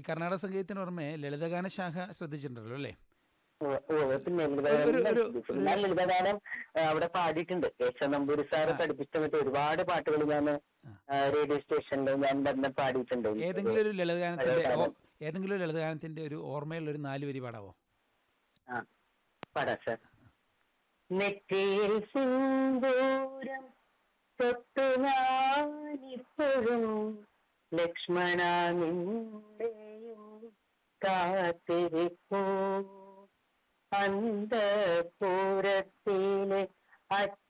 കർണാടക സംഗീതത്തിന് പുറമെ ലളിതഗാന ശാഖ ശ്രദ്ധിച്ചിട്ടുണ്ടല്ലോ അല്ലേ ഉവ്വ് ഉവ്വ് പിന്നെ ഒരു- ലളിതഗാനം ഒരു- ശ്രദ്ധിച്ചു. ഞാൻ ലളിതഗാനം ആ, അവിടെ പാടിയിട്ടുണ്ട് കേശവ നമ്പൂരി സാറ് പഠിപ്പിച്ച മറ്റേ ഒരുപാട് പാട്ടുകൾ ഞാൻ റേഡിയോ സ്റ്റേഷനിൽ ഞാൻ തന്നെ പാടിയിട്ടുണ്ട് ഏതെങ്കിലും ഒരു ലളിതഗാനത്തിന്റെ ഓ- ഏതെങ്കിലും ഒരു ലളിതഗാനത്തിന്റെ ഒരു ഓർമ്മയുള്ള ഒരു നാല് വരി പാടാവോ ആ പാടാം സാർ നെറ്റിയിൽ സിന്ദൂരം തൊട്ടു ഞാനിപ്പോഴും ലക്ഷ്മണ നിന്റെയും കാത്തിരിപ്പൂ അന്തപൂരത്തിലെ അച്ഛ